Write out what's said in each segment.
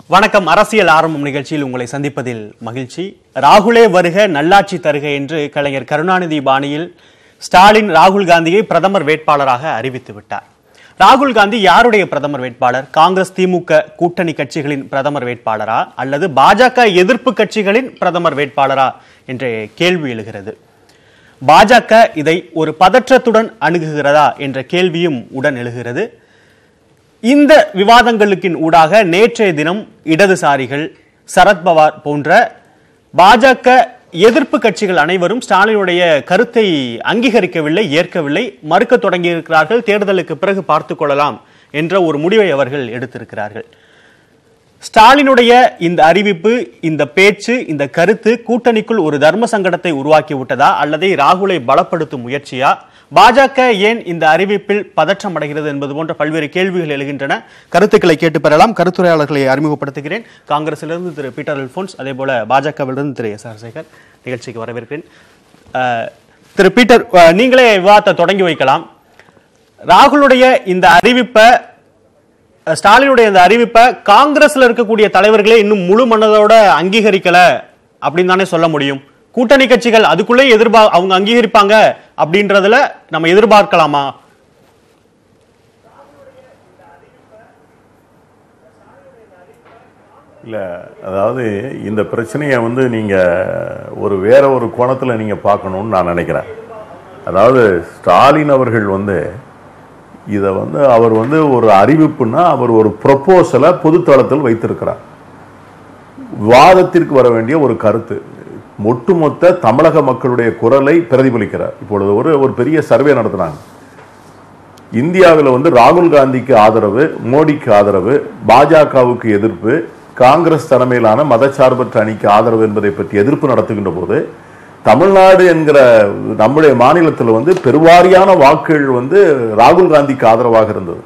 வணக்கம் அரசியல் ஆரம்பம் நிகழ்ச்சியில் உங்களை சந்திப்பதில் மகிழ்ச்சி ராகுலே வருக நல்லாட்சி தருக என்று கலைஞர் கருணாநிதி பாணியில் ஸ்டாலின் ராகுல் காந்தியை பிரதமர் வேட்பாளராக அறிவித்து விட்டார் ராகுல் காந்தி யாருடைய பிரதமர் வேட்பாளர் காங்கிரஸ் திமுக கூட்டணி கட்சிகளின் பிரதமர் வேட்பாளரா அல்லது பாஜக எதிர்ப்பு கட்சிகளின் பிரதமர் வேட்பாளரா என்ற கேள்வி எழுகிறது பாஜக இதை ஒரு பதற்றத்துடன் அணுகுகிறதா என்ற கேள்வியும் உடன் எழுகிறது இந்த விவாதங்களுக்கின் ஊடாக நேற்றைய தினம் இடதுசாரிகள் சரத்பவார் போன்ற பாஜக எதிர்ப்பு கட்சிகள் அனைவரும் ஸ்டாலினுடைய கருத்தை அங்கீகரிக்கவில்லை ஏற்கவில்லை மறுக்க தொடங்கியிருக்கிறார்கள் தேர்தலுக்கு பிறகு பார்த்துக் கொள்ளலாம் என்ற ஒரு முடிவை அவர்கள் எடுத்திருக்கிறார்கள் ஸ்டாலினுடைய இந்த அறிவிப்பு இந்த பேச்சு இந்த கருத்து கூட்டணிக்குள் ஒரு தர்ம சங்கடத்தை உருவாக்கி விட்டதா அல்லது ராகுலை பலப்படுத்தும் முயற்சியா பாஜக ஏன் இந்த அறிவிப்பில் பதற்றம் அடைகிறது என்பது போன்ற பல்வேறு கேள்விகள் எழுகின்றன கருத்துக்களை கேட்டு பெறலாம் கருத்துரையாளர்களை அறிமுகப்படுத்துகிறேன் காங்கிரசிலிருந்து திரு பீட்டர் அல்போன்ஸ் அதே போல பாஜகவிலிருந்து திரு எஸ் ஆர் சேகர் நிகழ்ச்சிக்கு வரவேற்கிறேன் அஹ், திரு பீட்டர் அஹ், நீங்களே விவாதத்தை தொடங்கி வைக்கலாம் ராகுலுடைய இந்த அறிவிப்பை ஸ்டாலினுடைய இந்த அறிவிப்பை காங்கிரஸ்ல இருக்கக்கூடிய தலைவர்களே இன்னும் முழு மனதோட அங்கீகரிக்கல அப்படின்னு தானே சொல்ல முடியும் கூட்டணி கட்சிகள் அதுக்குள்ளே எதிர்பார் அவங்க அங்கீகரிப்பாங்க அப்படின்றதுல நம்ம எதிர்பார்க்கலாமா இல்லை அதாவது இந்த பிரச்சனையை வந்து நீங்கள் ஒரு வேற ஒரு கோணத்தில் நீங்கள் பார்க்கணும்னு நான் நினைக்கிறேன் அதாவது ஸ்டாலின் அவர்கள் வந்து இதை வந்து அவர் வந்து ஒரு அறிவிப்புன்னா அவர் ஒரு ப்ரொப்போசலை பொதுத்தளத்தில் வைத்திருக்கிறார் விவாதத்திற்கு வர வேண்டிய ஒரு கருத்து ஒட்டுமொத்த தமிழக மக்களுடைய குரலை பிரதிபலிக்கிறார் இப்பொழுது ஒரு ஒரு பெரிய சர்வே நடத்துனாங்க இந்தியாவில் வந்து ராகுல் காந்திக்கு ஆதரவு மோடிக்கு ஆதரவு பாஜகவுக்கு எதிர்ப்பு காங்கிரஸ் தலைமையிலான மதச்சார்பற்ற அணிக்கு ஆதரவு என்பதை பற்றி எதிர்ப்பு நடத்துகின்ற போது தமிழ்நாடு என்கிற நம்முடைய மாநிலத்தில் வந்து பெருவாரியான வாக்குகள் வந்து ராகுல் காந்திக்கு ஆதரவாக இருந்தது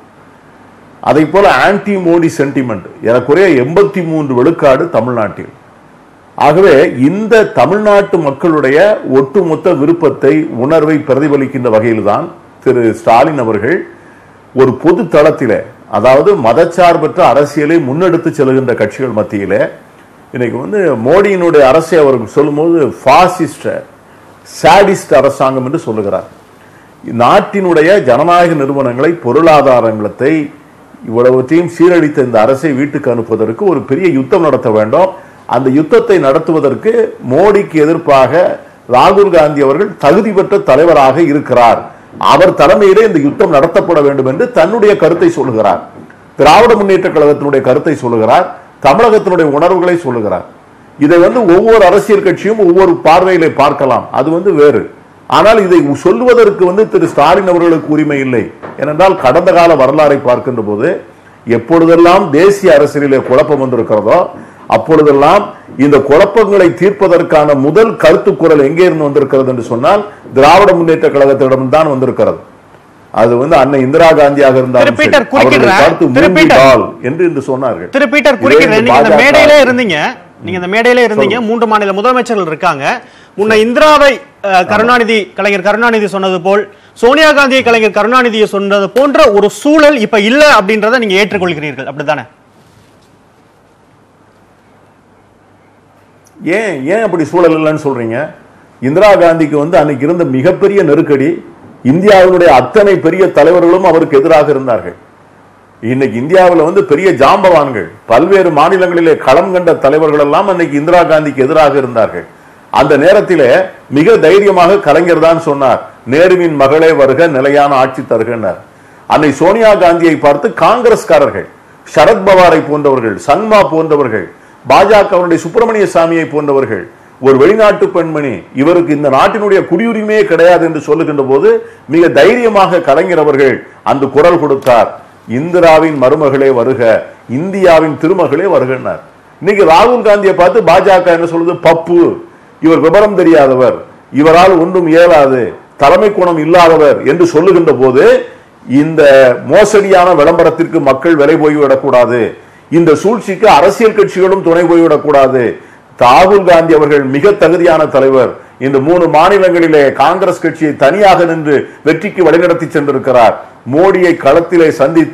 அதை போல ஆன்டி மோடி சென்டிமெண்ட் ஏறக்குறைய எண்பத்தி மூன்று விழுக்காடு தமிழ்நாட்டில் ஆகவே இந்த தமிழ்நாட்டு மக்களுடைய ஒட்டுமொத்த விருப்பத்தை உணர்வை பிரதிபலிக்கின்ற வகையில்தான் திரு ஸ்டாலின் அவர்கள் ஒரு பொது தளத்திலே அதாவது மதச்சார்பற்ற அரசியலை முன்னெடுத்து செல்கின்ற கட்சிகள் மத்தியிலே இன்னைக்கு வந்து மோடியினுடைய அரசை அவர் சொல்லும்போது பாசிஸ்ட் சாடிஸ்ட் அரசாங்கம் என்று சொல்லுகிறார் நாட்டினுடைய ஜனநாயக நிறுவனங்களை பொருளாதாரங்களை இவ்வளவற்றையும் சீரழித்த இந்த அரசை வீட்டுக்கு அனுப்புவதற்கு ஒரு பெரிய யுத்தம் நடத்த வேண்டும் அந்த யுத்தத்தை நடத்துவதற்கு மோடிக்கு எதிர்ப்பாக ராகுல் காந்தி அவர்கள் தகுதி பெற்ற தலைவராக இருக்கிறார் அவர் தலைமையிலே இந்த யுத்தம் நடத்தப்பட வேண்டும் என்று தன்னுடைய கருத்தை சொல்லுகிறார் திராவிட முன்னேற்ற கழகத்தினுடைய கருத்தை சொல்லுகிறார் தமிழகத்தினுடைய உணர்வுகளை சொல்லுகிறார் இதை வந்து ஒவ்வொரு அரசியல் கட்சியும் ஒவ்வொரு பார்வையிலே பார்க்கலாம் அது வந்து வேறு ஆனால் இதை சொல்லுவதற்கு வந்து திரு ஸ்டாலின் அவர்களுக்கு உரிமை இல்லை ஏனென்றால் கடந்த கால வரலாறை பார்க்கின்ற போது எப்பொழுதெல்லாம் தேசிய அரசியலிலே குழப்பம் வந்திருக்கிறதோ அப்பொழுதெல்லாம் இந்த குழப்பங்களை தீர்ப்பதற்கான முதல் கருத்து குரல் எங்கே இருந்து வந்திருக்கிறது என்று சொன்னால் திராவிட முன்னேற்ற கழகத்திடம் தான் வந்திருக்கிறது அது வந்து அன்னை இந்திரா காந்தியாக இருந்தாலும் திரு பீட்டர் சரி, அவருடைய குறுக்கிடுறேன். கருத்து திரு பீட்டர். மூங்கிடால் என்று இன்று சொன்னார்கள் திரு பீட்டர் இதே குறுக்கிறேன் இந்த நீங்க இந்த பாஜக மேடையிலே இருந்தீங்க நீங்க இந்த மேடையிலே இருந்தீங்க மூன்று மாநில முதலமைச்சர்கள் இருக்காங்க முன்ன இந்திராவை அஹ், கருணாநிதி கலைஞர் கருணாநிதி சொன்னது போல் சோனியா காந்தியை கலைஞர் கருணாநிதியை சொன்னது போன்ற ஒரு சூழல் இப்ப இல்ல அப்படின்றத நீங்க ஏற்றுக்கொள்கிறீர்கள் அப்படித்தானே ஏன் ஏன் அப்படி சூழல் இல்லைன்னு சொல்றீங்க இந்திரா காந்திக்கு வந்து அன்னைக்கு இருந்த மிகப்பெரிய நெருக்கடி இந்தியாவினுடைய அத்தனை பெரிய தலைவர்களும் அவருக்கு எதிராக இருந்தார்கள் இன்னைக்கு இந்தியாவில் வந்து பெரிய ஜாம்பவான்கள் பல்வேறு மாநிலங்களிலே களம் கண்ட தலைவர்கள் எல்லாம் அன்னைக்கு இந்திரா காந்திக்கு எதிராக இருந்தார்கள் அந்த நேரத்திலே மிக தைரியமாக கலைஞர் தான் சொன்னார் நேருவின் மகளே வருக நிலையான ஆட்சி தருகின்றார் அன்னை சோனியா காந்தியை பார்த்து காங்கிரஸ்காரர்கள் சரத்பவாரை போன்றவர்கள் சங்மா போன்றவர்கள் பாஜகவினுடைய சுப்பிரமணிய சாமியை போன்றவர்கள் ஒரு வெளிநாட்டு பெண்மணி இவருக்கு இந்த நாட்டினுடைய குடியுரிமையே கிடையாது என்று சொல்லுகின்ற போது மிக தைரியமாக கலைஞர் அவர்கள் அந்த குரல் கொடுத்தார் இந்திராவின் மருமகளே வருக இந்தியாவின் திருமகளே வருகின்றார் இன்னைக்கு ராகுல் காந்தியை பார்த்து பாஜக என்ன சொல்லுது பப்பு இவர் விவரம் தெரியாதவர் இவரால் ஒன்றும் இயலாது தலைமை குணம் இல்லாதவர் என்று சொல்லுகின்ற போது இந்த மோசடியான விளம்பரத்திற்கு மக்கள் விலை போய்விடக்கூடாது இந்த சூழ்ச்சிக்கு அரசியல் கட்சிகளும் துணை போய்விடக்கூடாது ராகுல் காந்தி அவர்கள் மிக தகுதியான தலைவர் இந்த மூணு மாநிலங்களிலே காங்கிரஸ் கட்சியை தனியாக நின்று வெற்றிக்கு வழிநடத்தி சென்றிருக்கிறார் மோடியை களத்திலே சந்தித்து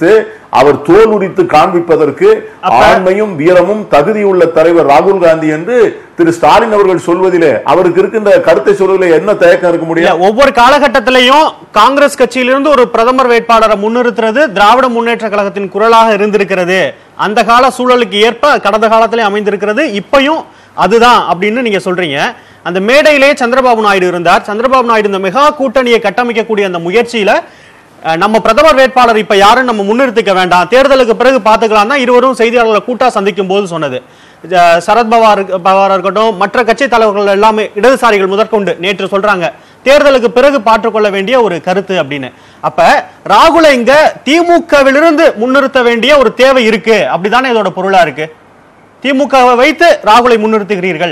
அவர் தோல் உரித்து காண்பிப்பதற்கு ஆண்மையும் வீரமும் தகுதியுள்ள தலைவர் ராகுல் காந்தி என்று திரு ஸ்டாலின் அவர்கள் சொல்வதிலே அவருக்கு இருக்கின்ற கருத்தை சொல்வதிலே என்ன தயக்கம் இருக்க இல்ல முடியும் ஒவ்வொரு காலகட்டத்திலையும் காங்கிரஸ் கட்சியிலிருந்து ஒரு பிரதமர் வேட்பாளரை முன்னிறுத்துறது திராவிட முன்னேற்ற கழகத்தின் குரலாக இருந்திருக்கிறது அந்த கால சூழலுக்கு ஏற்ப கடந்த காலத்திலே அமைந்திருக்கிறது இப்பயும் அதுதான் அப்படின்னு நீங்க சொல்றீங்க அந்த மேடையிலே சந்திரபாபு நாயுடு இருந்தார் சந்திரபாபு நாயுடு இந்த மெகா கூட்டணியை கட்டமைக்கக்கூடிய அந்த முயற்சியில அஹ், நம்ம பிரதமர் வேட்பாளர் இப்ப யாரும் நம்ம முன்னிறுத்திக்க வேண்டாம் தேர்தலுக்கு பிறகு பார்த்துக்கலாம் தான் இருவரும் செய்தியாளர்களை கூட்டா சந்திக்கும் போது சொன்னது அஹ், சரத் பவார் பவாரா இருக்கட்டும் மற்ற கட்சி தலைவர்கள் எல்லாமே இடதுசாரிகள் முதற்கொண்டு நேற்று சொல்றாங்க தேர்தலுக்கு பிறகு பாற்றுக்கொள்ள வேண்டிய ஒரு கருத்து அப்படின்னு அப்ப ராகுலை இங்க திமுகவிலிருந்து முன்னிறுத்த வேண்டிய ஒரு தேவை இருக்கு அப்படிதானே இதோட பொருளா இருக்கு திமுகவை வைத்து ராகுலை முன்னிறுத்துகிறீர்கள்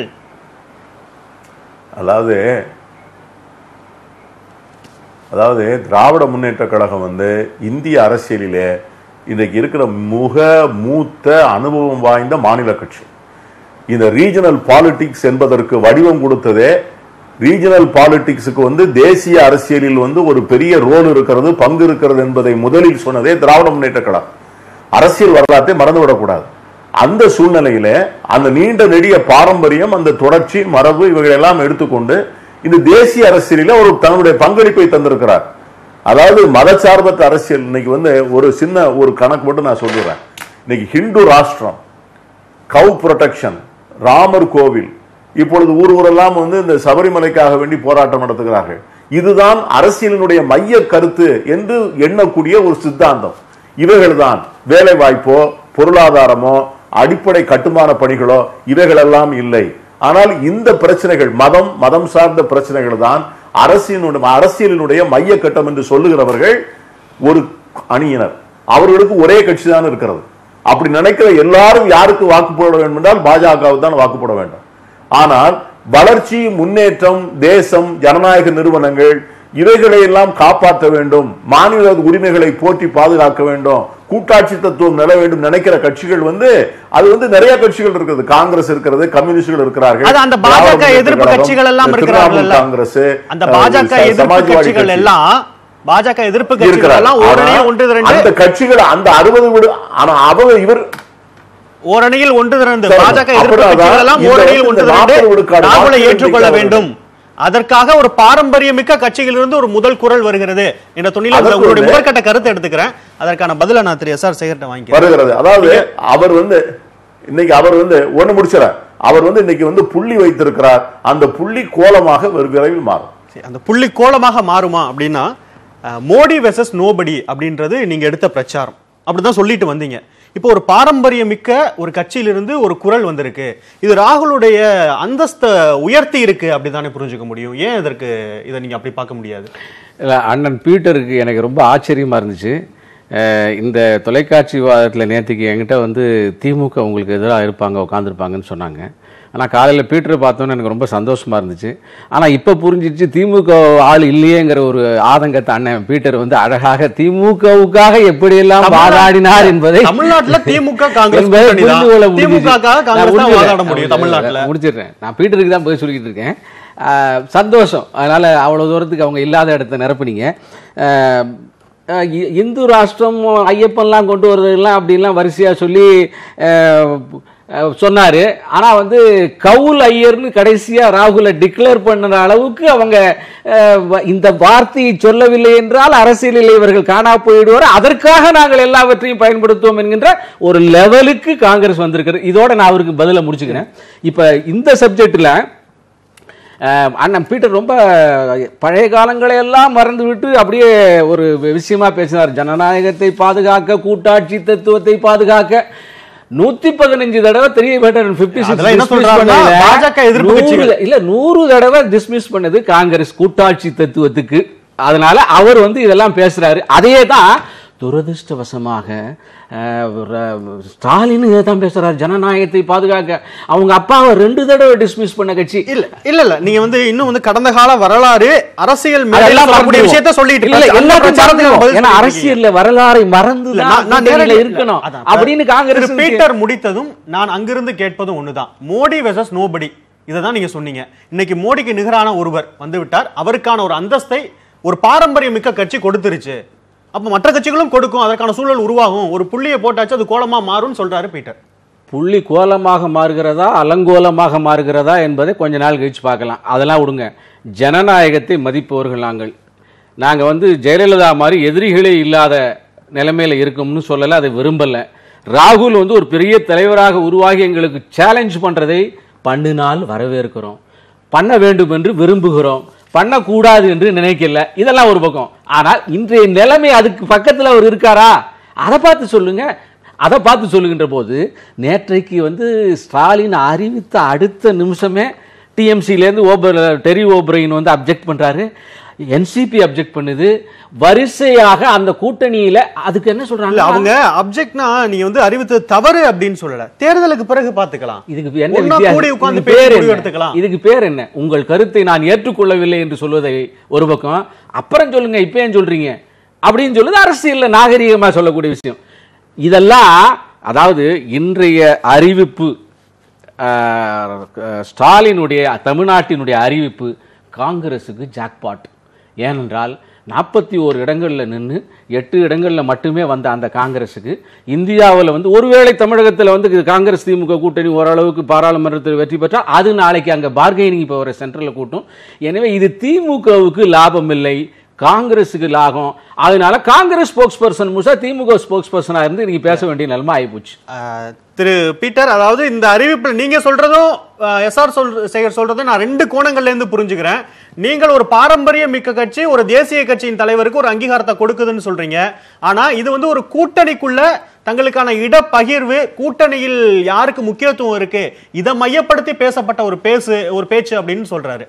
அதாவது அதாவது திராவிட முன்னேற்ற கழகம் வந்து இந்திய அரசியலிலே இன்றைக்கு இருக்கிற மிக மூத்த அனுபவம் வாய்ந்த மாநில கட்சி இந்த ரீஜனல் பாலிடிக்ஸ் என்பதற்கு வடிவம் கொடுத்ததே ரீஜனல் பாலிடிக்ஸுக்கு வந்து தேசிய அரசியலில் வந்து ஒரு பெரிய ரோல் இருக்கிறது பங்கு இருக்கிறது என்பதை முதலில் சொன்னதே திராவிட முன்னேற்ற கழகம் அரசியல் வரலாற்றை மறந்துவிடக்கூடாது அந்த சூழ்நிலையில அந்த நீண்ட நெடிய பாரம்பரியம் அந்த தொடர்ச்சி மரபு இவைகள் எல்லாம் எடுத்துக்கொண்டு இந்த தேசிய அரசியலில ஒரு தன்னுடைய பங்களிப்பை தந்திருக்கிறார் அதாவது மதச்சார்பற்ற அரசியல் இன்னைக்கு வந்து ஒரு சின்ன ஒரு கணக்கு மட்டும் நான் சொல்லிடுறேன் இன்னைக்கு ஹிந்து ராஷ்டிரம் கவு ப்ரொடெக்ஷன் ராமர் கோவில் இப்பொழுது ஊர் ஊரெல்லாம் வந்து இந்த சபரிமலைக்காக வேண்டி போராட்டம் நடத்துகிறார்கள் இதுதான் அரசியலினுடைய மைய கருத்து என்று எண்ணக்கூடிய ஒரு சித்தாந்தம் இவைகள்தான் வேலை வாய்ப்போ பொருளாதாரமோ அடிப்படை கட்டுமான பணிகளோ இவைகளெல்லாம் இல்லை ஆனால் இந்த பிரச்சனைகள் மதம் மதம் சார்ந்த பிரச்சனைகள் தான் அரசியலுடைய அரசியலினுடைய மைய கட்டம் என்று சொல்லுகிறவர்கள் ஒரு அணியினர் அவர்களுக்கு ஒரே கட்சி தான் இருக்கிறது அப்படி நினைக்கிற எல்லாரும் யாருக்கு வாக்கு போட வேண்டும் என்றால் பாஜகவுக்கு தான் வாக்கு போட வேண்டும் ஆனால் வளர்ச்சி முன்னேற்றம் தேசம் ஜனநாயக நிறுவனங்கள் இவைகளை எல்லாம் காப்பாற்ற வேண்டும் மாநில உரிமைகளை போற்றி பாதுகாக்க வேண்டும் கூட்டாட்சி தத்துவம் நில வேண்டும் நினைக்கிற கட்சிகள் வந்து அது வந்து நிறைய கட்சிகள் இருக்கிறது காங்கிரஸ் இருக்கிறது கம்யூனிஸ்டுகள் இருக்கிறார்கள் அது அந்த திராவிட பாஜக முன்னேற்ற எதிர்ப்பு கழகம், கட்சிகள் எல்லாம் திரிணாமுல் இருக்கிறார்கள் காங்கிரஸ் அந்த அஹ், பாஜக ச- எதிர்ப்பு சமாஜ்வாடி கட்சிகள் கட்சி. எல்லாம் பாஜக எதிர்ப்பு கட்சிகள் இருக்கிறார். எல்லாம் ஓரணியில் ஆனா, ஒன்று திரண்டு அந்த கட்சிகள் அந்த அறுபது விடு ஆனா அவங்க இவர் ஓரணியில் ஒன்று திரண்டு சரி, பாஜக எதிர்ப்பு அப்படிதான் கட்சிகள் எல்லாம் இந்த ஓரணியில் இந்த ஒன்று நாற்பது திரண்டு விழுக்காடு ராகுலை வாக்குகள் ஏற்றுக்கொள்ள நிற்காது. வேண்டும் அதற்காக ஒரு பாரம்பரியமிக்க கட்சியிலிருந்து ஒரு முதல் குரல் வருகிறது என்ற துணியில அதற்கு உங்களுடைய வந்து- முதற்கட்ட கருத்தை எடுத்துக்கிறேன் அதற்கான பதில நான் திரு எஸ் ஆர் சேகர்ட்ட வாங்கிக்கிறேன் வருகிறது அதாவது அவர் வந்து இன்னைக்கு அவர் வந்து ஒண்ணு முடிச்சிட அவர் வந்து இன்னைக்கு வந்து புள்ளி வைத்திருக்கிறார் அந்த புள்ளி கோலமாக வெகு விரைவில் மாறும் சரி, அந்த புள்ளி கோலமாக மாறுமா அப்படின்னா அஹ், மோடி வெர்சஸ் நோபடி அப்படின்றது நீங்க எடுத்த பிரச்சாரம் அப்படிதான் சொல்லிட்டு வந்தீங்க இப்போ ஒரு பாரம்பரியமிக்க ஒரு கட்சியிலிருந்து ஒரு குரல் வந்திருக்கு இது ராகுலுடைய அந்தஸ்தை உயர்த்தி இருக்கு அப்படிதானே புரிஞ்சுக்க முடியும் ஏன் இதற்கு இதை நீங்க அப்படி பார்க்க முடியாது இல்லை அண்ணன் பீட்டருக்கு எனக்கு ரொம்ப ஆச்சரியமாக இருந்துச்சு அஹ் இந்த தொலைக்காட்சி விவாதத்தில் நேற்றுக்கு என்கிட்ட வந்து திமுக உங்களுக்கு எதிராக இருப்பாங்க உட்காந்துருப்பாங்கன்னு சொன்னாங்க ஆனால் காலையில் பீட்டரை பார்த்தோன்னே எனக்கு ரொம்ப சந்தோஷமாக இருந்துச்சு ஆனால் இப்போ புரிஞ்சிச்சு திமுக ஆள் இல்லையேங்கிற ஒரு ஆதங்கத்தை அண்ணன் பீட்டர் வந்து அழகாக திமுகவுக்காக எப்படியெல்லாம் வாதாடினார் என்பதை தமிழ்நாட்டுல திமுக காங்கிரஸ் என்பதை கூட்டணி தான். புரிந்து கொள்ள முடிஞ்சுச்சு. திமுகக்காக நான் காங்கிரஸ் தான் முடிச்சிடுறேன். வாதாட முடியும் நான் தமிழ்நாட்டுல முடிச்சிடுறேன் நான் பீட்டருக்கு தான் போய் சொல்லிக்கிட்டு இருக்கேன் ஆஹ் சந்தோஷம் அதனால அவ்வளவு தூரத்துக்கு அவங்க இல்லாத இடத்த நிரப்புனீங்க ஆஹ் ஆஹ் இ- இந்து ராஷ்டிரம் ஐயப்பன்லாம் கொண்டு வர்றதெல்லாம் அப்படிலாம் வரிசையா சொல்லி ஆஹ் ஆஹ் சொன்னாரு ஆனா வந்து கவுல் ஐயர்னு கடைசியா ராகுல டிக்ளேர் பண்ணுற அளவுக்கு அவங்க ஆஹ் வ- இந்த வார்த்தையை சொல்லவில்லை என்றால் அரசியலில் இவர்கள் காணா போயிடுவார் அதற்காக நாங்கள் எல்லாவற்றையும் பயன்படுத்துவோம் என்கின்ற ஒரு லெவலுக்கு காங்கிரஸ் வந்திருக்கிறது இதோட நான் அவருக்கு பதில முடிச்சுக்கிறேன் இப்ப இந்த சப்ஜெக்ட்ல அஹ், அண்ணன் பீட்டர் ரொம்ப பழைய காலங்களை எல்லாம் மறந்து விட்டு அப்படியே ஒரு விஷயமா பேசினார் ஜனநாயகத்தை பாதுகாக்க கூட்டாட்சி தத்துவத்தை பாதுகாக்க நூத்தி பதினஞ்சு தடவை த்ரீ ஹண்ட்ரட் ஃபிஃப்டி அதெல்லாம் என்ன சொல்றாருன்னா, பாஜக எதிர்ப்பு கட்சிகள். இல்ல நூறு தடவை டிஸ்மிஸ் பண்ணது காங்கிரஸ் கூட்டாட்சி தத்துவத்துக்கு அதனால அவர் வந்து இதெல்லாம் பேசுறாரு அதே தான் துரதிருஷ்டவசமாக அஹ், ர- ஸ்டாலின் இதை தான் பேசுறாரு ஜனநாயகத்தை பாதுகாக்க அவங்க அப்பாவை ரெண்டு தடவை டிஸ்மிஸ் பண்ண கட்சி இல்ல இல்ல இல்ல நீங்க வந்து இன்னும் வந்து கடந்த கால வரலாறு அரசியல் மேடையில அதெல்லாம் சொல்லக்கூடிய மறந்துடுவோம். விஷயத்த சொல்லிட்டு இல்ல, இருக்காரு. அந்த எல்லாத்தையும் பிரச்சாரத்துக்கு மறந்துடுவோம். பதில் ஏன்னா சொல்லிட்டு அரசியல்ல வரலாறை மறந்து இல்ல, தான் நான் நான் கூட்டணியில நேரடி- இருக்கணும் அதான், அப்படின்னு திரு காங்கிரஸ் பீட்டர் முடித்ததும் நான் அங்கிருந்து கேட்பதும் ஒண்ணுதான் மோடி வெர்சஸ் நோபடி இதை தான் நீங்க சொன்னீங்க இன்னைக்கு மோடிக்கு நிகரான ஒருவர் வந்து விட்டார் அவருக்கான ஒரு அந்தஸ்தை ஒரு பாரம்பரியமிக்க கட்சி கொடுத்துருச்சு அப்ப மற்ற கட்சிகளும் கொடுக்கும் அதற்கான சூழல் உருவாகும் ஒரு புள்ளியை போட்டாச்சு அது கோலமா மாறும்னு சொல்றாரு பீட்டர் புள்ளி கோலமாக மாறுகிறதா அலங்கோலமாக மாறுகிறதா என்பதை கொஞ்ச நாள் கழிச்சு பார்க்கலாம் அதெல்லாம் விடுங்க ஜனநாயகத்தை மதிப்பவர்கள் நாங்கள் நாங்கள் வந்து ஜெயலலிதா மாதிரி எதிரிகளே இல்லாத நிலைமையில இருக்கோம்னு சொல்லலை அதை விரும்பலை ராகுல் வந்து ஒரு பெரிய தலைவராக உருவாகி எங்களுக்கு சேலஞ்ச் பண்ணுறதை பண்ணினால் வரவேற்கிறோம் பண்ண வேண்டும் என்று விரும்புகிறோம் பண்ணக்கூடாது என்று நினைக்கல இதெல்லாம் ஒரு பக்கம் ஆனால் இன்றைய நிலைமை அதுக்கு பக்கத்தில் அவர் இருக்காரா அதை பார்த்து சொல்லுங்க அதை பார்த்து சொல்லுகின்ற போது நேற்றைக்கு வந்து ஸ்டாலின் அறிவித்த அடுத்த நிமிஷமே டிஎம்சிலேருந்து ஓபர் டெரி ஓப்ரைன் வந்து அப்ஜெக்ட் பண்ணுறாரு என்சிபி அப்ஜெக்ட் பண்ணுது வரிசையாக அந்த கூட்டணியில அதுக்கு என்ன இல்ல சொல்றாங்க அவங்க அப்ஜெக்ட்னா நீங்க வந்து அறிவித்தது தவறு அப்படின்னு சொல்லல தேர்தலுக்கு பிறகு பாத்துக்கலாம் இதுக்கு என்ன ஒண்ணா வித்தியாசம்? கூடி உட்கார்ந்து இதுக்கு பேசி பேர் முடிவு என்ன? எடுத்துக்கலாம். இதுக்கு பேர் என்ன உங்கள் கருத்தை நான் ஏற்றுக்கொள்ளவில்லை என்று சொல்வதை ஒரு பக்கம் அப்புறம் சொல்லுங்க இப்ப ஏன் சொல்றீங்க அப்படின்னு சொல்லுது அரசியல்ல நாகரிகமா சொல்லக்கூடிய விஷயம் இதெல்லாம் அதாவது இன்றைய அறிவிப்பு ஆஹ், ஸ்டாலினுடைய தமிழ்நாட்டினுடைய அறிவிப்பு காங்கிரஸுக்கு ஜாக்பாட் ஏனென்றால் நாற்பத்தி ஓரு இடங்களில் நின்று எட்டு இடங்களில் மட்டுமே வந்த அந்த காங்கிரஸுக்கு இந்தியாவில் வந்து ஒருவேளை தமிழகத்தில் வந்து காங்கிரஸ் திமுக கூட்டணி ஓரளவுக்கு பாராளுமன்றத்தில் வெற்றி பெற்றால் அது நாளைக்கு அங்கே பார்கெனிங் இப்போ ஒரு சென்ட்ரலில் கூட்டும் எனவே இது திமுகவுக்கு லாபம் இல்லை காங்கிரஸுக்கு லாபம் அதனால காங்கிரஸ் ஸ்போக்ஸ் பர்சன் முசா திமுக ஸ்போக்ஸ் பர்சனாக இருந்து இன்னைக்கு பேச வேண்டிய நிலைமை ஆயிப்போச்சு ஆஹ், திரு பீட்டர் அதாவது இந்த அறிவிப்பில் நீங்க சொல்றதும் எஸ்ஆர் சொல் சேகர் சொல்றதும் நான் ரெண்டு கோணங்கள்ல இருந்து புரிஞ்சுக்கிறேன் நீங்கள் ஒரு பாரம்பரிய மிக்க கட்சி ஒரு தேசிய கட்சியின் தலைவருக்கு ஒரு அங்கீகாரத்தை கொடுக்குதுன்னு சொல்றீங்க ஆனா இது வந்து ஒரு கூட்டணிக்குள்ள தங்களுக்கான இடப்பகிர்வு கூட்டணியில் யாருக்கு முக்கியத்துவம் இருக்கு இதை மையப்படுத்தி பேசப்பட்ட ஒரு பேசு ஒரு பேச்சு அப்படின்னு சொல்றாரு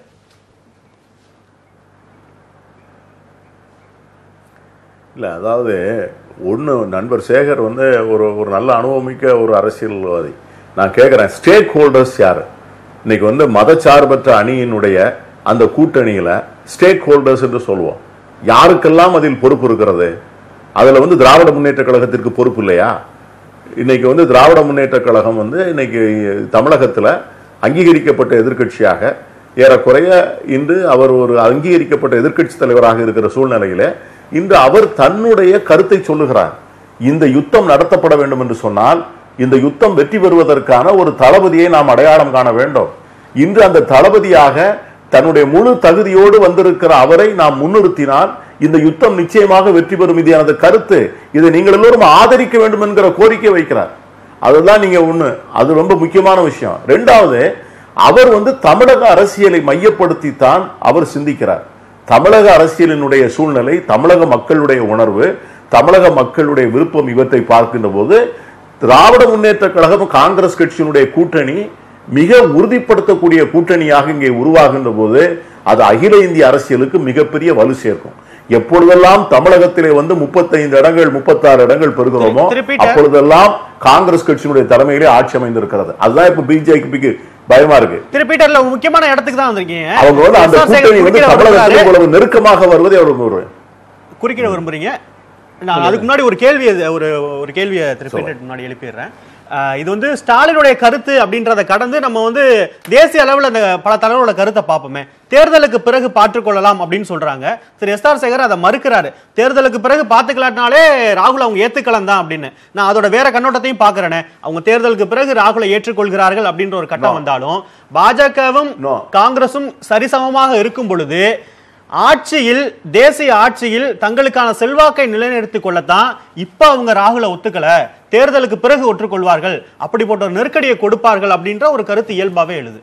இல்லை அதாவது ஒன்று நண்பர் சேகர் வந்து ஒரு ஒரு நல்ல அனுபவமிக்க ஒரு அரசியல்வாதி நான் கேட்குறேன் ஸ்டேக் ஹோல்டர்ஸ் யார் இன்னைக்கு வந்து மதச்சார்பற்ற அணியினுடைய அந்த கூட்டணியில் ஸ்டேக் ஹோல்டர்ஸ் என்று சொல்லுவோம் யாருக்கெல்லாம் அதில் பொறுப்பு இருக்கிறது அதில் வந்து திராவிட முன்னேற்ற கழகத்திற்கு பொறுப்பு இல்லையா இன்னைக்கு வந்து திராவிட முன்னேற்ற கழகம் வந்து இன்னைக்கு தமிழகத்தில் அங்கீகரிக்கப்பட்ட எதிர்க்கட்சியாக ஏறக்குறைய இன்று அவர் ஒரு அங்கீகரிக்கப்பட்ட எதிர்க்கட்சி தலைவராக இருக்கிற சூழ்நிலையில இன்று அவர் தன்னுடைய கருத்தை சொல்லுகிறார் இந்த யுத்தம் நடத்தப்பட வேண்டும் என்று சொன்னால் இந்த யுத்தம் வெற்றி பெறுவதற்கான ஒரு தளபதியை நாம் அடையாளம் காண வேண்டும் இன்று அந்த தளபதியாக தன்னுடைய முழு தகுதியோடு வந்திருக்கிற அவரை நாம் முன்னிறுத்தினால் இந்த யுத்தம் நிச்சயமாக வெற்றி பெறும் இது எனது கருத்து இதை நீங்கள் எல்லோரும் ஆதரிக்க வேண்டும் என்கிற கோரிக்கை வைக்கிறார் அதுதான் நீங்க ஒண்ணு அது ரொம்ப முக்கியமான விஷயம் ரெண்டாவது அவர் வந்து தமிழக அரசியலை மையப்படுத்தி தான் அவர் சிந்திக்கிறார் தமிழக அரசியலினுடைய சூழ்நிலை தமிழக மக்களுடைய உணர்வு தமிழக மக்களுடைய விருப்பம் இவற்றை பார்க்கின்ற போது திராவிட முன்னேற்ற கழகம் காங்கிரஸ் கட்சியினுடைய கூட்டணி மிக உறுதிப்படுத்தக்கூடிய கூட்டணியாக இங்கே உருவாகின்ற போது அது அகில இந்திய அரசியலுக்கு மிகப்பெரிய வலு சேர்க்கும் எப்பொழுதெல்லாம் தமிழகத்திலே வந்து முப்பத்தைந்து இடங்கள் முப்பத்தாறு இடங்கள் பெறுகிறோமோ திரு பீட்டர். அப்பொழுதெல்லாம் காங்கிரஸ் கட்சியினுடைய தலைமையிலே ஆட்சி அமைந்திருக்கிறது அதுதான் இப்ப பிஜேபிக்கு பயமா இருக்கு திரு பீட்டர்ல முக்கியமான இடத்துக்கு தான் வந்திருக்கீங்க அவங்க வந்து அந்த எஸ்ஆர் சேகர் கூட்டணி வந்து குறுக்கிட தமிழகத்தில் விரும்புறாரு. இவ்வளவு நெருக்கமாக வருவதை அவர் விரும்புகிறார். குறுக்கிட விரும்புறீங்க நான் அதுக்கு முன்னாடி ஒரு கேள்வி ஒரு ஒரு கேள்வியை திரு பீட்டர் முன்னாடி எழுப்பிடுறேன் ஆஹ் இது வந்து ஸ்டாலினுடைய கருத்து அப்படின்றத கடந்து நம்ம வந்து தேசிய அளவில் அந்த பல தலைவரோட கருத்தை பார்ப்போமே தேர்தலுக்கு பிறகு பார்த்துக்கொள்ளலாம் அப்படின்னு சொல்றாங்க திரு எஸ் ஆர் சேகர் அதை மறுக்கிறாரு தேர்தலுக்கு பிறகு பார்த்துக்கலாட்டினாலே ராகுல் அவங்க ஏத்துக்கலாம் தான் அப்படின்னு நான் அதோட வேற கண்ணோட்டத்தையும் பார்க்கறேனே அவங்க தேர்தலுக்கு பிறகு ராகுலை ஏற்றுக்கொள்கிறார்கள் அப்படின்ற ஒரு கட்டம் வந்தாலும் பாஜகவும் No. காங்கிரசும் சரிசமமாக இருக்கும் பொழுது ஆட்சியில் தேசிய ஆட்சியில் தங்களுக்கான செல்வாக்கை நிலைநிறுத்திக் கொள்ளத்தான் இப்ப அவங்க ராகுல ஒத்துக்கல தேர்தலுக்கு பிறகு ஒற்றுக்கொள்வார்கள் அப்படிப்பட்ட ஒரு நெருக்கடியை கொடுப்பார்கள் அப்படின்ற ஒரு கருத்து இயல்பாவே எழுது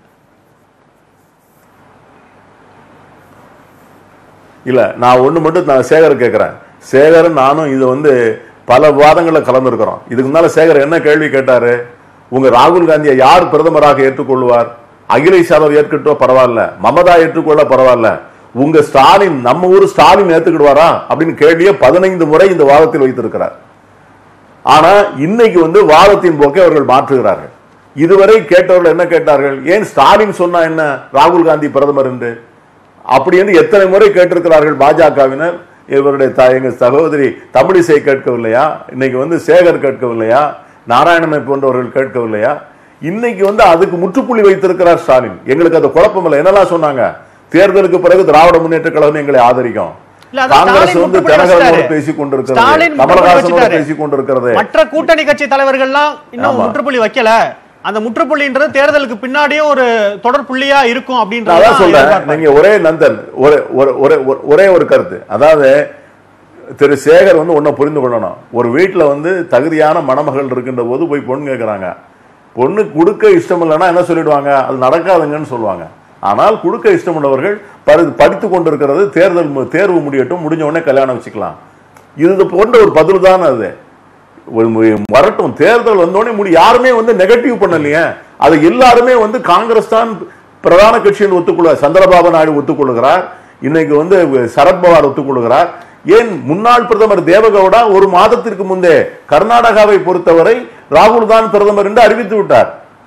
இல்ல நான் ஒண்ணு மட்டும் நான் சேகர் கேட்கிறேன் சேகர் நானும் இது வந்து பல விவாதங்கள்ல கலந்துருக்கிறோம் இதுக்கு முன்னால சேகர் என்ன கேள்வி கேட்டாரு உங்க ராகுல் காந்தியை யார் பிரதமராக ஏற்றுக்கொள்வார் அகிலேஷ் யாதவ் ஏற்கட்டும் பரவாயில்ல மமதா ஏற்றுக்கொள்ள பரவாயில்ல உங்க ஸ்டாலின் நம்ம ஊர் ஸ்டாலின் ஏத்துக்கிடுவாரா அப்படின்னு கேள்வியை பதினைந்து முறை இந்த வாதத்தில் வைத்திருக்கிறார் ஆனா இன்னைக்கு வந்து வாதத்தின் போக்கை அவர்கள் மாற்றுகிறார்கள் இதுவரை கேட்டவர்கள் என்ன கேட்டார்கள் ஏன் ஸ்டாலின் சொன்னா என்ன ராகுல் காந்தி பிரதமர் என்று அப்படி என்று எத்தனை முறை கேட்டிருக்கிறார்கள் பாஜகவினர் இவருடைய த- எங்க சகோதரி தமிழிசை கேட்கவில்லையா இன்னைக்கு வந்து சேகர் கேட்கவில்லையா நாராயணனை போன்றவர்கள் கேட்கவில்லையா இன்னைக்கு வந்து அதுக்கு முற்றுப்புள்ளி வைத்திருக்கிறார் ஸ்டாலின் எங்களுக்கு அது குழப்பம் இல்லை என்னெல்லாம் சொன்னாங்க தேர்தலுக்கு பிறகு திராவிட முன்னேற்ற கழகம் எங்களை ஆதரிக்கும் இல்ல, அதான் காங்கிரஸ் ஸ்டாலின் வந்து முற்றுப்புள்ளி ஜனகனோட வச்சிட்டாரு. பேசிக் கொண்டிருக்கிறது ஸ்டாலின் முற்றுப்புள்ளி கமலஹாசனோட வச்சிட்டாரு. பேசிக் கொண்டிருக்கிறது மற்ற கூட்டணி கட்சி தலைவர்கள்லாம் இன்னும் ஆமா. முற்றுப்புள்ளி வைக்கல அந்த முற்றுப்புள்ளின்றது தேர்தலுக்கு பின்னாடியே ஒரு தொடர் புள்ளியா இருக்கும் நான் அப்படின்றது அதான் தான் சொல்றேன் எதிர்பார்ப்பாங்க. நீங்க ஒரே நந்தன் ஒரே ஒரு- ஒரே ஒரு- ஒரே ஒரு கருத்து அதாவது திரு சேகர் வந்து ஒன்ன புரிந்து கொள்ளணும் ஒரு வீட்டுல வந்து தகுதியான மணமகள் இருக்கின்ற போது போய் பொண்ணு கேட்கறாங்க பொண்ணு கொடுக்க இஷ்டம் இல்லைன்னா என்ன சொல்லிடுவாங்க அது நடக்காதுங்கன்னு சொல்லுவாங்க ஆனால் கொடுக்க இஷ்டம் உள்ளவர்கள் பரி- படித்துக் கொண்டிருக்கிறது தேர்தல் மு- தேர்வு முடியட்டும் முடிஞ்ச உடனே கல்யாணம் வச்சுக்கலாம் இது போன்ற ஒரு பதில் தான் அது ஒரு மு- வரட்டும் தேர்தல் வந்தோடனே முடி யாருமே வந்து நெகட்டிவ் பண்ணலையே அது எல்லாருமே வந்து காங்கிரஸ் தான் பிரதான கட்சின்னு ஒத்துக்கொள்ள சந்திரபாபு நாயுடு ஒத்துக்கொள்கிறார் இன்னைக்கு வந்து சரத்பவார் ஒத்துக்கொள்கிறார் ஏன் முன்னாள் பிரதமர் தேவகவுடா ஒரு மாதத்திற்கு முன்பே கர்நாடகாவை பொறுத்தவரை ராகுல் தான் பிரதமர் என்று அறிவித்து விட்டார்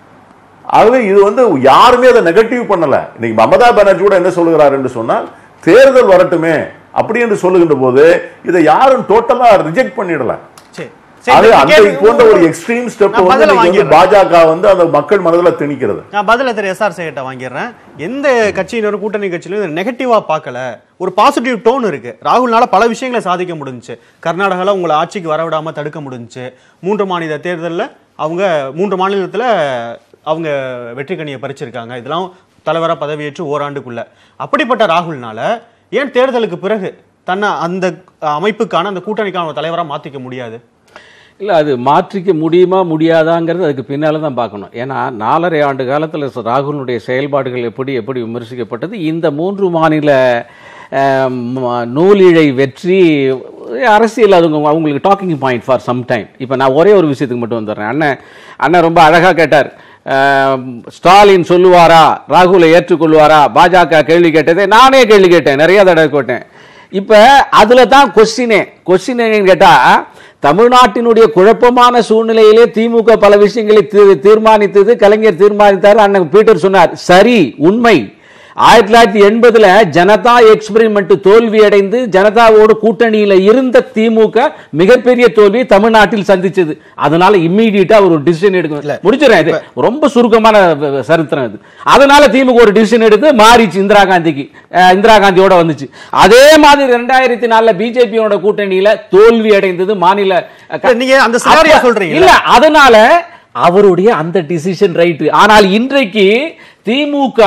ஆகவே இது வந்து யாருமே அதை நெகட்டிவ் பண்ணல இன்னைக்கு மமதா பானர்ஜி கூட என்ன சொல்லுகிறார் என்று சொன்னால் தேர்தல் வரட்டுமே அப்படி என்று சொல்லுகின்ற போது இதை யாரும் டோட்டலா ரிஜெக்ட் பண்ணிடல சரி. சரி, அது இந்த அந்த கேள்வி போன்ற ஒரு உங்களுக்கு- எக்ஸ்ட்ரீம் ஸ்டெப் நான் வந்து பதில இன்னைக்கு வந்து வாங்கிடுறேன். பாஜக வந்து அந்த மக்கள் மனதுல திணிக்கிறது நான் பதில திரு எஸ்ஆர் சேகிட்ட வாங்கிடுறேன் எந்த கட்சியினரும் கூட்டணி கட்சியிலும் நெகட்டிவா பார்க்கல ஒரு பாசிட்டிவ் டோன் இருக்கு ராகுல்னால பல விஷயங்களை சாதிக்க முடிஞ்சுச்சு கர்நாடகால உங்களை ஆட்சிக்கு வரவிடாம தடுக்க முடிஞ்சுச்சு மூன்று மாநில தேர்தல்ல அவங்க மூன்று மாநிலத்துல அவங்க வெற்றி கனியை பறிச்சிருக்காங்க இதெல்லாம் தலைவரா பதவியேற்று ஓராண்டுக்குள்ள அப்படிப்பட்ட ராகுல்னால ஏன் தேர்தலுக்கு பிறகு தன்னை அந்த அமைப்புக்கான அந்த கூட்டணிக்கான ஒரு தலைவரா மாத்திக்க முடியாது இல்லை அது மாற்றிக்க முடியுமா முடியாதாங்கிறது அதுக்கு பின்னால தான் பார்க்கணும் ஏன்னா நாலரை ஆண்டு காலத்தில் ராகுலுடைய செயல்பாடுகள் எப்படி எப்படி விமர்சிக்கப்பட்டது இந்த மூன்று மாநில அஹ், ம- நூலிழை வெற்றி அரசியல் அது உங்க- அவங்களுக்கு talking point for some time இப்போ நான் ஒரே ஒரு விஷயத்துக்கு மட்டும் வந்துடுறேன் அண்ணன் அண்ணன் ரொம்ப அழகாக கேட்டார் அஹ், ஸ்டாலின் சொல்லுவாரா ராகுலை ஏற்றுக்கொள்வாரா பாஜக கேள்வி கேட்டதே நானே கேள்வி கேட்டேன் நிறைய தடவை கேட்டேன் இப்போ அதில் தான் கொஸ்டினே கொஸ்டின் என்னன்னு கேட்டால் தமிழ்நாட்டினுடைய குழப்பமான சூழ்நிலையிலே திமுக பல விஷயங்களை தீ- தீர்மானித்தது கலைஞர் தீர்மானித்தார் அண்ணன் பீட்டர் சொன்னார் சரி உண்மை ஆயிரத்தி தொள்ளாயிரத்தி எண்பதுல ஜனதா எக்ஸ்பெரிமெண்ட் தோல்வி அடைந்து ஜனதாவோடு கூட்டணியில இருந்த திமுக மிகப்பெரிய தோல்வியை தமிழ்நாட்டில் சந்திச்சது அதனால இம்மீடியட்டா ஒரு டிசிஷன் எடுக்கணும் முடிச்சிடறேன் இது ரொம்ப சுருக்கமான வ- வ- சரித்திரம் இது அதனால திமுக ஒரு டிசிஷன் எடுத்து மாறிச்சு இந்திரா காந்திக்கு அஹ், இந்திரா காந்தியோட வந்துச்சு அதே மாதிரி ரெண்டாயிரத்தி நாலுல பிஜேபியோட கூட்டணியில தோல்வி அடைந்தது மாநில அஹ், க- நீங்க அந்த scenario அப்ப- சொல்றீங்கல்ல? இல்ல அதனால அவருடைய அந்த டிசிஷன் ரைட் ஆனால் இன்றைக்கு திமுக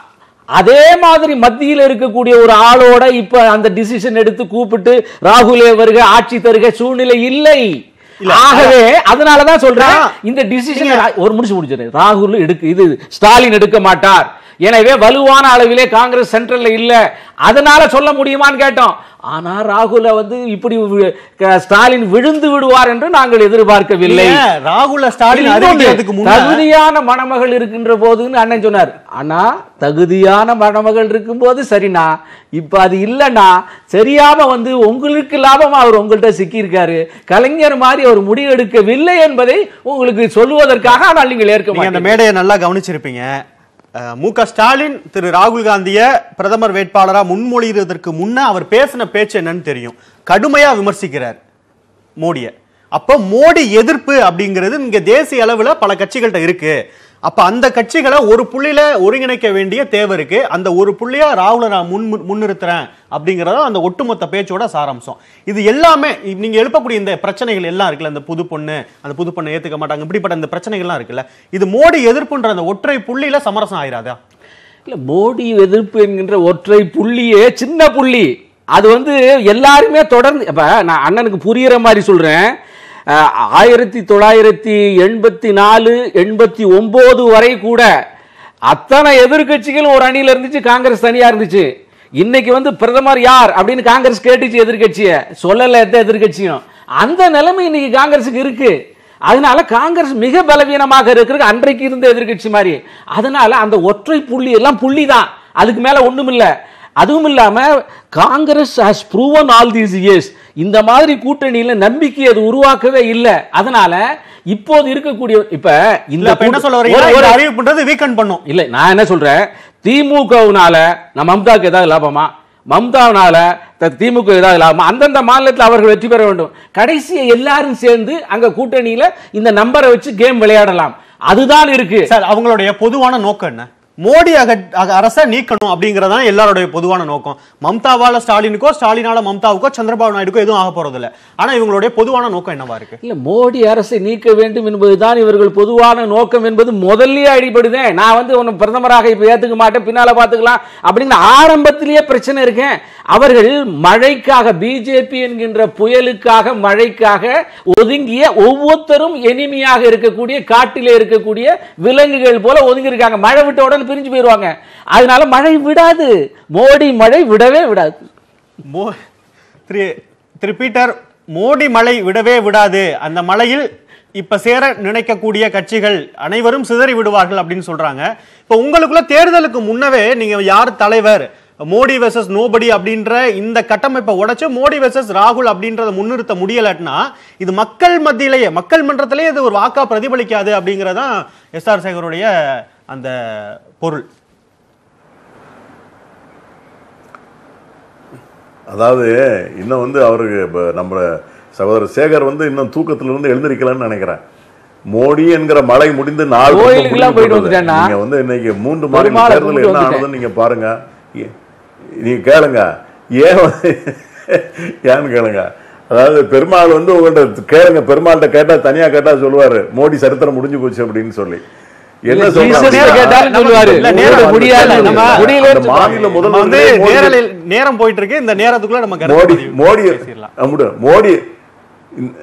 அதே மாதிரி மத்தியில் இருக்கக்கூடிய ஒரு ஆளோட இப்ப அந்த டிசிஷன் எடுத்து கூப்பிட்டு ராகுலே வருக ஆட்சி தருக சூழ்நிலை இல்லை ஆகவே அதனாலதான் சொல்றேன் நான் இந்த டிசிஷன் ஒரு முடிச்சு முடிச்சிருக்கேன் ராகுல் எடுக்க இது ஸ்டாலின் எடுக்க மாட்டார் எனவே வலுவான அளவிலே காங்கிரஸ் சென்ட்ரல்ல இல்ல அதனால சொல்ல முடியுமான்னு கேட்டோம் ஆனா ராகுல வந்து இப்படி வி- க- ஸ்டாலின் விழுந்து விடுவார் என்று நாங்கள் எதிர்பார்க்கவில்லை இல்ல, ராகுல ஸ்டாலின் இன்னொன்னு, அறிவிக்கிறதுக்கு முன்ன தகுதியான மணமகள் இருக்கின்ற போதுன்னு அண்ணன் சொன்னார் ஆனா தகுதியான மணமகள் இருக்கும்போது சரிண்ணா இப்ப அது இல்லைன்னா சரியாம வந்து உங்களுக்கு லாபமா அவர் உங்கள்கிட்ட சிக்கியிருக்காரு கலைஞர் மாதிரி அவர் முடிவெடுக்கவில்லை என்பதை உங்களுக்கு சொல்லுவதற்காக ஆனால் நீங்கள் ஏற்க நீங்க அந்த மாட்டீங்க மேடையை நல்லா கவனிச்சிருப்பீங்க அஹ், மு க ஸ்டாலின் திரு ராகுல் காந்திய பிரதமர் வேட்பாளரா முன்மொழிகிறதற்கு முன்ன அவர் பேசின பேச்சு என்னன்னு தெரியும் கடுமையா விமர்சிக்கிறார் மோடிய அப்ப மோடி எதிர்ப்பு அப்படிங்கிறது இங்க தேசிய அளவுல பல கட்சிகள்கிட்ட இருக்கு அப்ப அந்த கட்சிகளை ஒரு புள்ளியில ஒருங்கிணைக்க வேண்டிய தேவை இருக்கு அந்த ஒரு புள்ளியா ராகுல நான் முன் முன்னிறுத்துறேன் அப்படிங்கறத அந்த ஒட்டுமொத்த பேச்சோட சாராம்சம் இது எல்லாமே நீங்க எழுப்பக்கூடிய இந்த பிரச்சனைகள் எல்லாம் இருக்குல்ல அந்த புது பொண்ணு அந்த புது பொண்ணை ஏத்துக்க மாட்டாங்க இப்படிப்பட்ட இந்த பிரச்சனைகள்லாம் இருக்குல்ல இது மோடி எதிர்ப்புன்ற அந்த ஒற்றை புள்ளியில சமரசம் ஆயிராதா இல்ல மோடி எதிர்ப்பு என்கின்ற ஒற்றை புள்ளியே சின்ன புள்ளி அது வந்து எல்லாருமே தொடர்ந்து இப்ப நான் அண்ணனுக்கு புரியுற மாதிரி சொல்றேன் அஹ், ஆயிரத்தி தொள்ளாயிரத்தி எண்பத்தி நாலு எண்பத்தி ஒன்பது வரை கூட அத்தனை எதிர்க்கட்சிகளும் ஒரு அணியில இருந்துச்சு காங்கிரஸ் தனியா இருந்துச்சு இன்னைக்கு வந்து பிரதமர் யார் அப்படின்னு காங்கிரஸ் கேட்டுச்சு எதிர்க்கட்சியை சொல்லல எந்த எதிர்க்கட்சியும் அந்த நிலைமை இன்னைக்கு காங்கிரஸுக்கு இருக்கு அதனால காங்கிரஸ் மிக பலவீனமாக இருக்கிறது அன்றைக்கு இருந்த எதிர்க்கட்சி மாதிரி அதனால அந்த ஒற்றை புள்ளி எல்லாம் புள்ளி தான் அதுக்கு மேல ஒண்ணும் இல்ல அதுவும் இல்லாம Congress has proven all these years இந்த மாதிரி கூட்டணியில நம்பிக்கை அது உருவாக்கவே இல்லை அதனால இப்போது இருக்கக்கூடிய இப்ப இல்ல இந்த அப்ப என்ன கூட்ட- சொல்ல வரீங்க ஒரு- இந்த ஒரு- அறிவிப்புன்றது வீக்கெண்ட் பண்ணும் இல்ல நான் என்ன சொல்றேன் திமுகவுனால நம்ம மம்தாக்கு ஏதாவது லாபமா மம்தாவினால த- திமுக ஏதாவது லாபமா அந்தந்த மாநிலத்தில் அவர்கள் வெற்றி பெற வேண்டும் கடைசியை எல்லாரும் சேர்ந்து அங்க கூட்டணியில இந்த நம்பரை வச்சு கேம் விளையாடலாம் அதுதான் இருக்கு சார் அவங்களுடைய பொதுவான நோக்கம் என்ன மோடி அக அக- அரசை நீக்கணும் அப்படிங்கறதான் எல்லாருடைய பொதுவான நோக்கம் மம்தாவால ஸ்டாலினுக்கோ ஸ்டாலினால மம்தாவுக்கோ சந்திரபாபு நாயுடுக்கோ எதுவும் ஆக போறது இல்ல ஆனா இவங்களுடைய பொதுவான நோக்கம் என்னவா இருக்கு இல்ல மோடி அரசை நீக்க வேண்டும் என்பதுதான் இவர்கள் பொதுவான நோக்கம் என்பது முதல்லயே அடிபடுதே நான் வந்து உன்னை பிரதமராக இப்ப ஏத்துக்க மாட்டேன் பின்னால பாத்துக்கலாம் அப்படின்னு ஆரம்பத்திலேயே பிரச்சனை இருக்கேன் அவர்கள் மழைக்காக பிஜேபி என்கின்ற புயலுக்காக மழைக்காக ஒதுங்கிய ஒவ்வொருத்தரும் எளிமையாக இருக்கக்கூடிய காட்டிலே இருக்கக்கூடிய விலங்குகள் போல ஒதுங்கி இருக்காங்க மழை விட்ட உடனே பிரிஞ்சு போயிடுவாங்க அதனால மழை விடாது மோடி மழை விடவே விடாது மோ திரு திரு பீட்டர் மோடி மலை விடவே விடாது அந்த மலையில் இப்ப சேர நினைக்கக்கூடிய கட்சிகள் அனைவரும் சிதறி விடுவார்கள் அப்படின்னு சொல்றாங்க இப்ப உங்களுக்குள்ள தேர்தலுக்கு முன்னவே நீங்க யார் தலைவர் மோடி வெர்சஸ் நோபடி அப்படின்ற இந்த கட்டமைப்பை உடைச்சு மோடி வெர்சஸ் ராகுல் அப்படின்றத முன்னிறுத்த முடியலன்னா இது மக்கள் மத்தியிலேயே மக்கள் மன்றத்திலேயே இது ஒரு வாக்கா பிரதிபலிக்காது அப்படிங்கறதான் எஸ் ஆர் சேகருடைய அந்த பொருள் அதாவது இன்னும் வந்து அவருக்கு இப்ப நம்ம சகோதரர் சேகர் வந்து இன்னும் தூக்கத்துல இருந்து எழுந்திருக்கலன்னு நினைக்கிறேன் மோடி என்கிற மழை முடிந்து நாள் ரொம்ப கோயிலுக்கெல்லாம் முடிந்து போயிட்டு விட்டது. வந்துட்டேன்னா? நீங்க வந்து இன்னைக்கு மூன்று மாநில பெருமாளை தேர்தல் கும்பிட்டு என்ன வந்துட்டேன். ஆனதுன்னு நீங்க பாருங்க ஏ- நீங்க கேளுங்க ஏன் வந்து- ஏன்னு கேளுங்க அதாவது பெருமாள் வந்து உங்கள்ட்ட கேளுங்க பெருமாள்கிட்ட கேட்டா தனியா கேட்டா சொல்லுவாரு மோடி சரித்திரம் முடிஞ்சு போச்சு அப்படின்னு சொல்லி என்ன இல்ல, ஜீசஸ் சொல்றாங்க கேட்டாலும் சொல்லுவாரு. இல்ல, நேரம் நேரம் முடியாது. இல்ல, நம்ம முடியலன்னு அந்த மாநில சொல்றாங்க. நம்ம வந்து முதல்வர் மோடி- நேரலில் நேரம் போயிட்டு இருக்கு இந்த நேரத்துக்குள்ள நம்ம கருத்து மோடி பதிவு மோடி பேசிடலாம் அம்முடு, மோடி இந்த-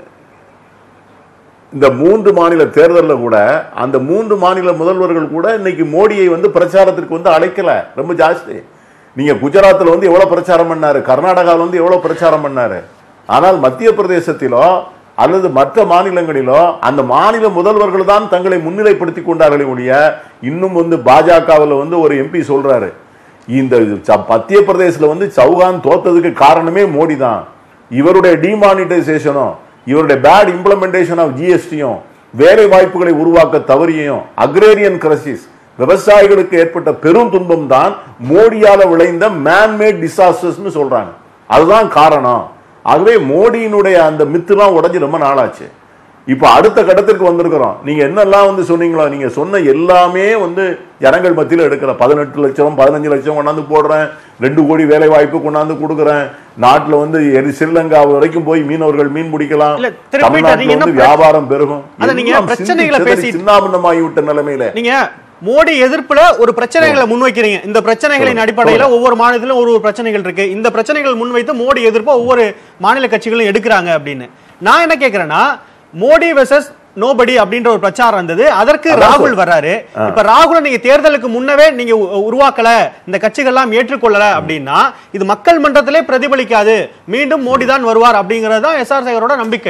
இந்த மூன்று மாநில தேர்தல்ல கூட அந்த மூன்று மாநில முதல்வர்கள் கூட இன்னைக்கு மோடியை வந்து பிரச்சாரத்திற்கு வந்து அழைக்கல ரொம்ப ஜாஸ்தி நீங்க குஜராத்ல வந்து எவ்வளவு பிரச்சாரம் பண்ணாரு கர்நாடகாவில் வந்து எவ்வளவு பிரச்சாரம் பண்ணாரு ஆனால் மத்திய பிரதேசத்திலோ அல்லது மற்ற மாநிலங்களிலோ அந்த மாநில முதல்வர்கள் தான் தங்களை முன்னிலைப்படுத்தி கொண்டார்களே ஒழிய இன்னும் வந்து பாஜகவில் வந்து ஒரு எம்பி சொல்றாரு இந்த ச- மத்திய பிரதேசத்துல வந்து சௌகான் தோத்ததுக்கு காரணமே மோடி தான் இவருடைய டிமானிட்டைசேஷனும் இவருடைய பேட் இம்ப்ளிமெண்டேஷன் ஆஃப் ஜிஎஸ்டியும் வேலை வாய்ப்புகளை உருவாக்க தவறியும் அக்ரேரியன் கிரசிஸ் விவசாயிகளுக்கு ஏற்பட்ட பெரும் துன்பம் தான் மோடியால விளைந்த மேன்மேட் டிசாஸ்டர்ஸ்னு சொல்றாங்க அதுதான் காரணம் ஆகவே மோடியினுடைய அந்த மித்துலாம் உடைஞ்சு ரொம்ப நாளாச்சு இப்போ அடுத்த கட்டத்திற்கு வந்திருக்கிறோம் நீங்க என்னெல்லாம் வந்து சொன்னீங்களோ நீங்க சொன்ன எல்லாமே வந்து ஜனங்கள் மத்தியில் எடுக்கிற பதினெட்டு லட்சம் பதினஞ்சு லட்சம் கொண்டாந்து போடுறேன் ரெண்டு கோடி வேலை வாய்ப்பு கொண்டாந்து கொடுக்குறேன் நாட்டுல வந்து எரி- ஸ்ரீலங்கா வரைக்கும் போய் மீனவர்கள் மீன் பிடிக்கலாம் இல்ல, திரு பீட்டர், தமிழ்நாட்டுல நீங்க என்ன வந்து பிரச்ச- வியாபாரம் பெருகும் அத நீங்க எல்லாம் பிரச்சனைகளை சிந்தி சிதறி பேசி- சின்னாபின்னமாகி விட்ட நிலைமையில நீங்க மோடி எதிர்ப்புல ஒரு பிரச்சனைகளை முன்வைக்கிறீங்க இந்த பிரச்சனைகளின் சொல்லுங்க. அடிப்படையில ஒவ்வொரு மாநிலத்திலும் ஒரு ஒரு பிரச்சனைகள் இருக்கு இந்த பிரச்சனைகள் முன்வைத்து மோடி எதிர்ப்பை ஒவ்வொரு மாநில கட்சிகளும் எடுக்கிறாங்க அப்படின்னு நான் என்ன கேக்குறேன்னா மோடி வெர்சஸ் நோபடி அப்படின்ற ஒரு பிரச்சாரம் இருந்தது அதற்கு அதான் ராகுல் சொல். வர்றாரு இப்ப ராகுல நீங்க தேர்தலுக்கு முன்னவே நீங்க உ- உருவாக்கல இந்த கட்சிகள் எல்லாம் ஏற்றுக்கொள்ளல அப்படின்னா இது மக்கள் மன்றத்திலே பிரதிபலிக்காது மீண்டும் மோடி தான் வருவார் அப்படிங்கறது தான் எஸ் ஆர் சேகரோட நம்பிக்கை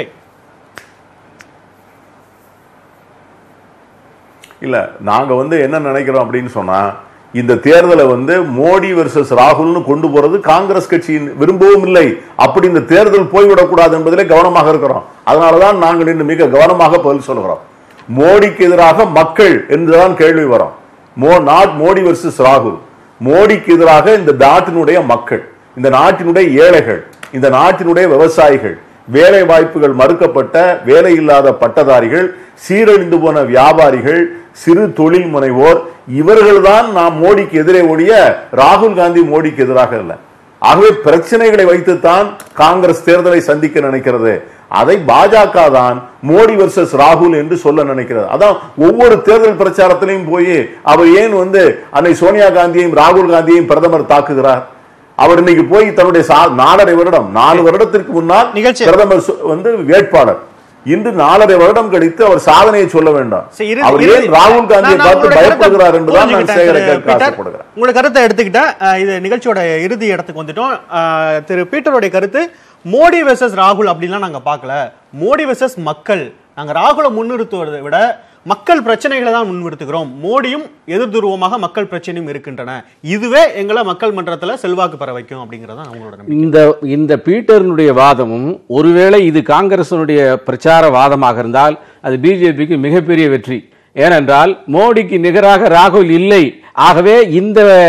இல்ல நாங்க வந்து என்ன நினைக்கிறோம் அப்படின்னு சொன்னா இந்த தேர்தலை வந்து மோடி வெர்சஸ் ராகுல்னு கொண்டு போறது காங்கிரஸ் கட்சியின் விரும்பவும் இல்லை அப்படி இந்த தேர்தல் போய்விடக்கூடாது என்பதிலே கவனமாக இருக்கிறோம் அதனாலதான் நாங்கள் இன்று மிக கவனமாக பதில் சொல்கிறோம் மோடிக்கு எதிராக மக்கள் என்றுதான் கேள்வி வரும் மோ நாட் மோடி வெர்சஸ் ராகுல் மோடிக்கு எதிராக இந்த நாட்டினுடைய மக்கள் இந்த நாட்டினுடைய ஏழைகள் இந்த நாட்டினுடைய விவசாயிகள் வேலை வாய்ப்புகள் மறுக்கப்பட்ட வேலை இல்லாத பட்டதாரிகள் சீரழிந்து போன வியாபாரிகள் சிறு தொழில் முனைவோர் இவர்கள்தான் நாம் மோடிக்கு எதிரே ஒழிய ராகுல் காந்தி மோடிக்கு எதிராக இல்லை ஆகவே பிரச்சனைகளை வைத்துத்தான் காங்கிரஸ் தேர்தலை சந்திக்க நினைக்கிறது அதை பாஜக தான் மோடி வர்சஸ் ராகுல் என்று சொல்ல நினைக்கிறது அதான் ஒவ்வொரு தேர்தல் பிரச்சாரத்திலையும் போய் அவர் ஏன் வந்து அன்னை சோனியா காந்தியையும் ராகுல் காந்தியையும் பிரதமர் தாக்குகிறார் அவர் இன்னைக்கு போய் தன்னுடைய சா- நாலரை வருடம் நாலு வருடத்திற்கு முன்னால் நிகழ்ச்சி- பிரதமர் சொ- வந்து வேட்பாளர் இன்று நாலரை வருடம் கழித்து அவர் சாதனையை சொல்ல வேண்டாம் சரி, இறுதி- அவர் இறுதி- ஏன் ராகுல் காந்தியை நான் பார்த்து உங்களுடைய கருத்தை பயப்படுகிறார் என்றுதான் நான் புரிஞ்சுக்கிட்டேன் சேகரை திரு கேட்க பீட்டர். ஆசைப்படுகிறேன் உங்களோட கருத்தை எடுத்துக்கிட்டேன் அஹ் இது நிகழ்ச்சியோட இறுதி இடத்துக்கு வந்துட்டோம் அஹ் திரு பீட்டருடைய கருத்து மோடி வெர்சஸ் ராகுல் அப்படிலாம் நாங்க பார்க்கல மோடி வெர்சஸ் மக்கள் நாங்க ராகுலை முன்னிறுத்துவதை விட மக்கள் பிரச்சனைகளை தான் முன்னிறுத்துகிறோம் மோடியும் எதிர்துருவமாக மக்கள் பிரச்சனையும் இருக்கின்றன இதுவே எங்களை மக்கள் மன்றத்துல செல்வாக்கு பெற வைக்கும் அப்படிங்கறது தான் அவங்களோட நம்பிக்கை இந்த இந்த பீட்டர்னுடைய வாதமும் ஒருவேளை இது காங்கிரசினுடைய பிரச்சார வாதமாக இருந்தால் அது பிஜேபிக்கு மிகப்பெரிய வெற்றி ஏனென்றால் மோடிக்கு நிகராக ராகுல் இல்லை ஆகவே இந்த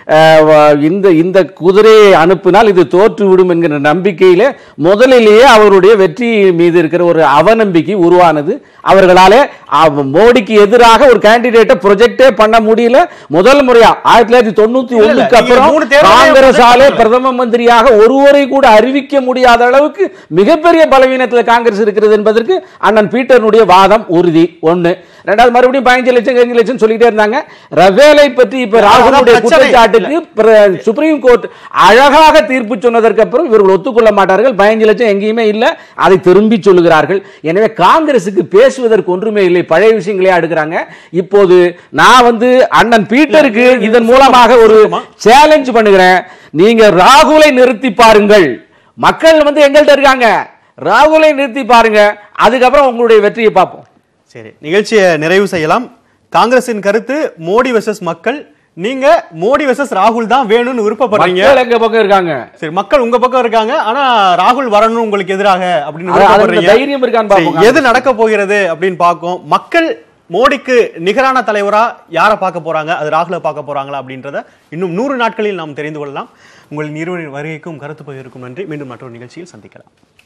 அஹ், வ- இந்த இந்த குதிரையை அனுப்பினால் இது தோற்று விடும் என்கிற நம்பிக்கையில முதலிலேயே அவருடைய வெற்றி மீது இருக்கிற ஒரு அவநம்பிக்கை உருவானது அவர்களாலே அவ- மோடிக்கு எதிராக ஒரு கேண்டிடேட்டை ப்ரொஜெக்டே பண்ண முடியல முதல் முறையா ஆயிரத்தி தொள்ளாயிரத்தி தொண்ணூத்தி இல்ல, ஒண்ணுக்கு நீங்க அப்புறம் மூணு தேர்தலையும் காங்கிரஸாலே project பண்ணல. பிரதம மந்திரியாக ஒருவரை கூட அறிவிக்க முடியாத அளவுக்கு மிகப்பெரிய பலவீனத்தில் காங்கிரஸ் இருக்கிறது என்பதற்கு அண்ணன் பீட்டர்னுடைய வாதம் உறுதி ஒண்ணு ரெண்டாவது மறுபடியும் பதினஞ்சு லட்சம் பதினஞ்சு லட்சம் சொல்லிட்டே இருந்தாங்க ரஃபேலை பற்றி இப்ப ராகுலுடைய பிரச்சனை. குற்றச்சாட்டுக்கு பிர- சுப்ரீம் கோர்ட் அழகாக தீர்ப்பு சொன்னதற்கு அப்புறம் இவர்கள் ஒத்துக்கொள்ள மாட்டார்கள் பதினஞ்சு லட்சம் எங்கேயுமே இல்லை அதை திரும்பி சொல்லுகிறார்கள் எனவே காங்கிரசுக்கு பேசுவதற்கு ஒன்றுமே இல்லை பழைய விஷயங்களே அடுக்கிறாங்க இப்போது நான் வந்து அண்ணன் பீட்டருக்கு இதன் மூலமாக ஒரு சேலஞ்ச் பண்ணுகிறேன் நீங்க ராகுலை நிறுத்தி பாருங்கள் மக்கள் வந்து எங்கள்கிட்ட இருக்காங்க ராகுலை நிறுத்தி பாருங்க அதுக்கப்புறம் உங்களுடைய வெற்றியை பார்ப்போம் சரி நிகழ்ச்சியை நிறைவு செய்யலாம் காங்கிரசின் கருத்து மோடி வெர்சஸ் மக்கள் நீங்க மோடி வெர்சஸ் ராகுல் தான் வேணும்னு விருப்பப்படுறீங்க மக்கள் எங்க பக்கம் இருக்காங்க சரி மக்கள் உங்க பக்கம் இருக்காங்க ஆனா ராகுல் வரணும் உங்களுக்கு எதிராக அப்படின்னு அது- அதுல விருப்பப்படுறீங்க. தைரியம் இருக்கான்னு சரி, பார்ப்போம் எது நடக்க போகிறது அப்படின்னு பார்க்கும் மக்கள் மோடிக்கு நிகரான தலைவரா யாரை பார்க்க போறாங்க அது ராகுலை பார்க்க போறாங்களா அப்படின்றத இன்னும் நூறு நாட்களில் நாம் தெரிந்து கொள்ளலாம் உங்கள் இருவரின் வருகைக்கும் கருத்து பகிர்வுக்கும் நன்றி மீண்டும் மற்றொரு நிகழ்ச்சியில் சந்திக்கலாம்